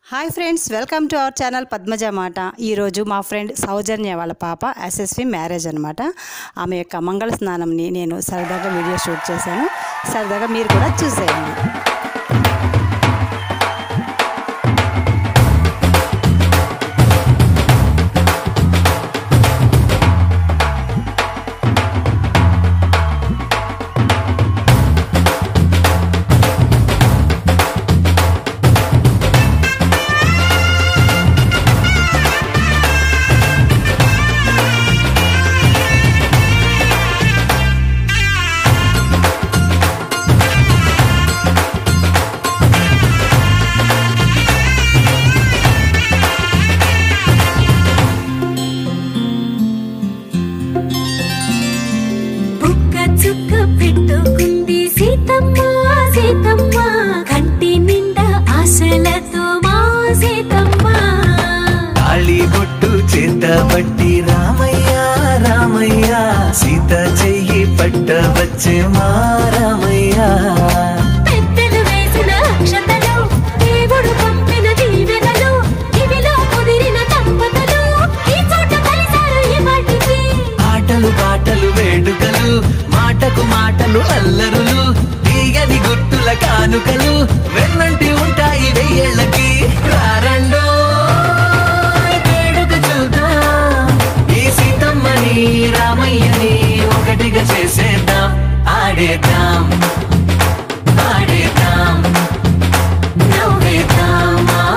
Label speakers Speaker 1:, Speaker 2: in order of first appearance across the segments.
Speaker 1: Hi friends welcome to our channel Padmaja మాట ఈరోజు మా ఫ్రెండ్ సౌజన్య వాళ్ళ పాప ఎస్ఎస్వి మ్యారేజ్ అనమాట ఆమె యొక్క మంగళ స్నానంని నేను సరదాగా వీడియో షూట్ చేశాను సరదాగా మీరు కూడా చూసేయండి
Speaker 2: బుక్క చుక్క పెట్టుకుంది సీతమ్మ సీతమ్మ కంటి నిండా ఆశలతో మా సీతమ్మ
Speaker 3: తాళి బొట్టు చేత పట్టి రామయ్య రామయ్య సీత చెయ్యి పట్ట వచ్చే మా రామయ్య
Speaker 2: పెద్దలు వేసిన అక్షతలు దేవుడు పంపిన దీవెనలు ఇవిలో కుదిరిన దంపతులు ఈ చోట కలిసారు ఈ వాటికి
Speaker 3: ఆటలు పాటలు వేడుకలు మాటకు మాటలు అల్లరులు తీయని గుర్తుల కానుకలు వెన్నంటి ఉంటాయి వెయ్యేళ్ళకి రారండో వేడుక చూద్దాం ఈ సీతమ్మని రామయ్యని ఒకటిగా చేసేద్దాం ఆడేద్దాం ఆడేద్దాం
Speaker 2: నవ్వేద్దాం ఆ,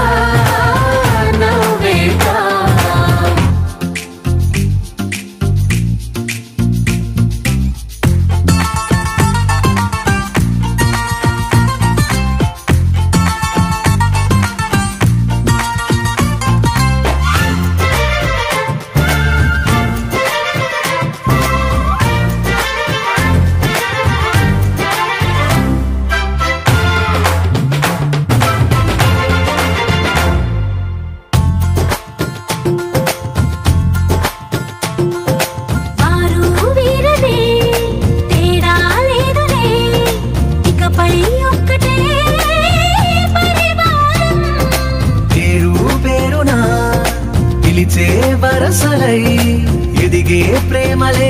Speaker 2: నవ్వేద్దాం వారు వీరనే తేడా లేదులే ఇకపై ఒక్కటే పరివారం
Speaker 3: పేరు పేరునా పిలిచే వరసలై ఎదిగే ప్రేమలే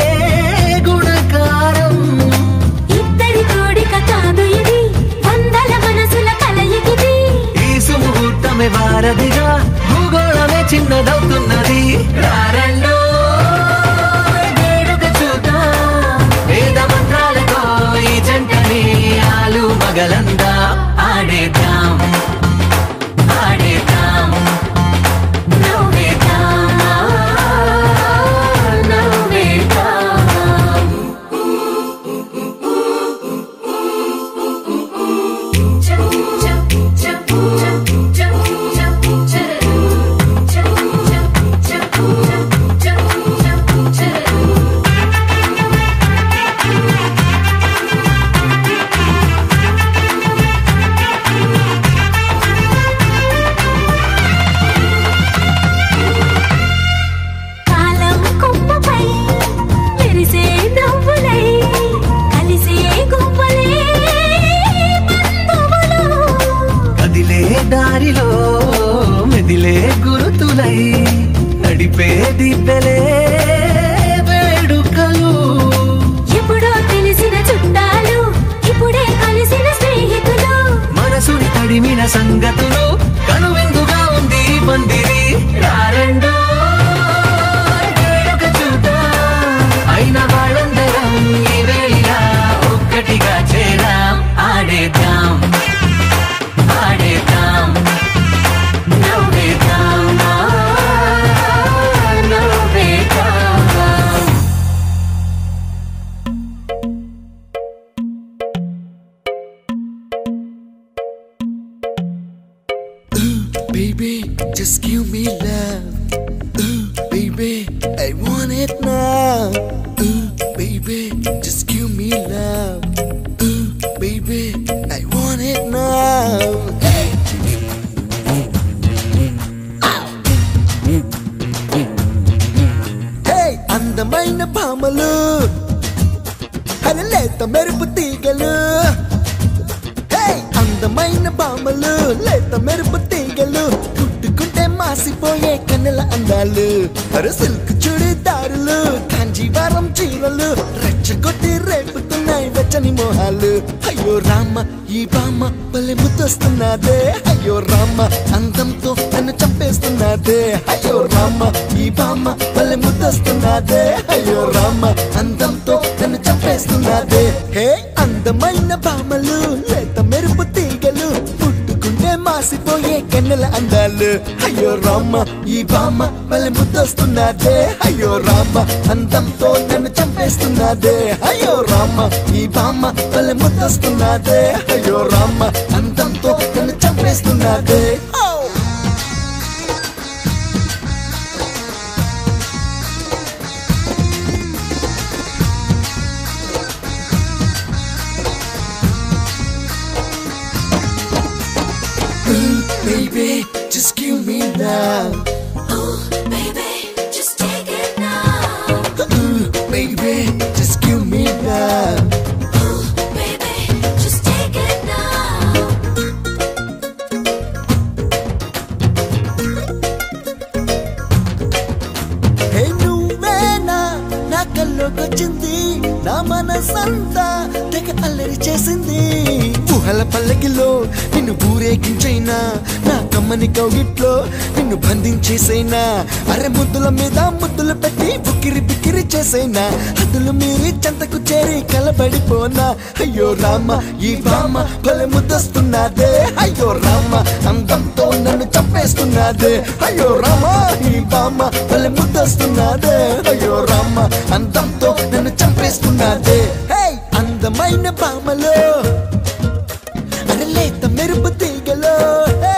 Speaker 3: గుణకారం
Speaker 2: ఇద్దరి కోడిక కాదు ఇది వందల మనసుల కలయికిది
Speaker 3: ఈ సుముహూర్తమే వారధిగా భూగోళమే చిన్నదవుతున్నది రారండో వేడుక చూద్దాం వేద మంత్రాలతో ఈ జంటని ఆలు మగలందా ఆడేద్దాం ఆడేద్దాం
Speaker 2: నవ్వేద్దాం నవ్వేద్దాం కాలం కొమ్మపై మెరిసే నవ్వులై కలిసే గువ్వలే బంధువులు
Speaker 3: కదిలే దారిలో మెదిలే గురుతులై నడిపే దిబ్బెలే వేడుకలు
Speaker 2: ఎప్పుడో తెలిసిన చుట్టాలు ఇప్పుడే కలిసిన స్నేహితులు
Speaker 3: మనసుని తడిమిన సంగతులు కనువిందుగా ఉంది ఈ పందిరి రారండో వేడుక చూద్దాం. అయిన వాళ్ళందరం ఈ వేళ ఒక్కటిగా చేరాం ఆడేద్దాం ఆడేద్దాం
Speaker 2: నవ్వేద్దాం ఆ, నవ్వేద్దాం
Speaker 4: Baby, just give me love. Ooh, baby, I want it now. Ooh, baby, just give me love. Ooh, baby, I want it now. Hey. Hey, అందమైన భామలు అరే లేత మెరుపు తీగలు Hey, అందమైన భామలు లేత మెరుపు తీగలు కుట్టుకుంటే మాసిపోయే కన్నెల అందాలు అరే సిల్క్ చుడిదారులు కాంజీవరం చీరలు రెచ్చగొట్టి రేపుతున్నాయి వెచ్చని మోహాలు అయ్యో రామ ఈ బామ్మ భలే ముద్దొస్తున్నదే అయ్యో రామ అందంతో నన్ను చంపేస్తున్నదే అయ్యో రామ ఈ బామ్మ భలే ముద్దొస్తున్నదే అయ్యో రామ అందంతో నన్ను చంపేస్తున్నదే హే అందమైన బామ్మలు లేత మెరుపు తీగలు పుట్టుకుంటే మాసిపోయే కన్నెల అందాలు అయ్యో రామ ఈ బామ్మ భలే ముద్దొస్తున్నదే అయ్యో రామ అందంతో నన్ను చంపేస్తున్నదే అయ్యో రామ ఈ బామ్మ భలే ముద్దొస్తున్నదే అయ్యో రామ అందంతో నన్ను చంపేస్తున్నదే ఓ Baby, just give me love.
Speaker 2: Baby, just take it now.
Speaker 4: Ooh, baby, just give me love.
Speaker 2: Baby, just take it now.
Speaker 4: హే నువ్వేనా నా కల్లోకొచ్చింది నా మనసంతా తెగ అల్లరి చేసింది ఊహల పల్లకిలో నిన్ను ఊరేగించైనా నా కమ్మని కౌగిట్లో నిన్ను బంధించేసైనా అరే ముద్దుల మీద ముద్దులు పెట్టి బుక్కిరి బిక్కిరి చేసైనా హద్దులు మీరి చెంతకు చేరి కలబడిపోనా అయ్యో రామ ఈ బామ్మ భలే ముద్దొస్తున్నదే అయ్యో రామ అందంతో నన్ను చంపేస్తున్నదే అయ్యో రామ ఈ బామ్మ భలే ముద్దొస్తున్నదే అయ్యో రామ అందంతో నన్ను చంపేస్తున్నదే హే అందమైన బామ్మలో అరే లేత మెరుపు తీగలో హే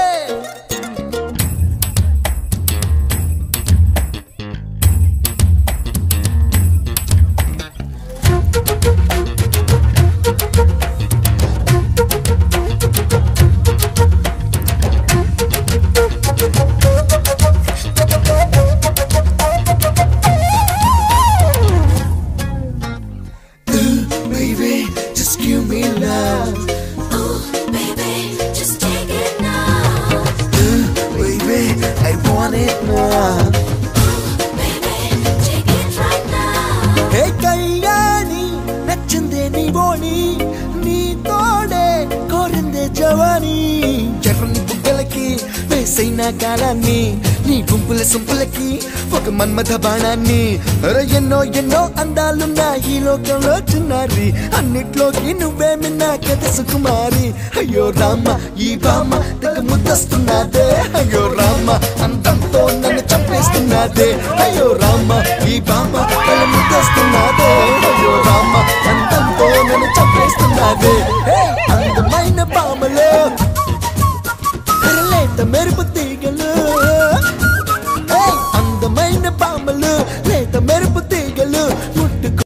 Speaker 4: Baby, just give me love.
Speaker 2: Baby, just take it now.
Speaker 4: Baby, I want it now.
Speaker 2: Baby, take it right now.
Speaker 4: హే కళ్యాణి నచ్చిందే నీ బోని నీ తోడే కోరిందే జవాని ఎర్రని బుగ్గలకి వేసైన కాలాన్ని నీ గుంపుల సొంపులకి ఒక మన్మథ బాణాన్ని అరే ఎన్నో ఎన్నో అందాలున్న ఈ లోకంలో చిన్నారి అన్నిట్లోకి నువ్వే మిన్నా కథ సుకుమారి అయ్యో రామ ఈ బామ్మ తెగ ముద్దస్తున్నదే అయ్యో రామ అందంతో నన్ను చంపేస్తున్నదే అయ్యో రామ ఈ బామ్మ తెగ ముద్దస్తున్నదే అయ్యో రామ అందంతో నన్ను చంపేస్తున్నదే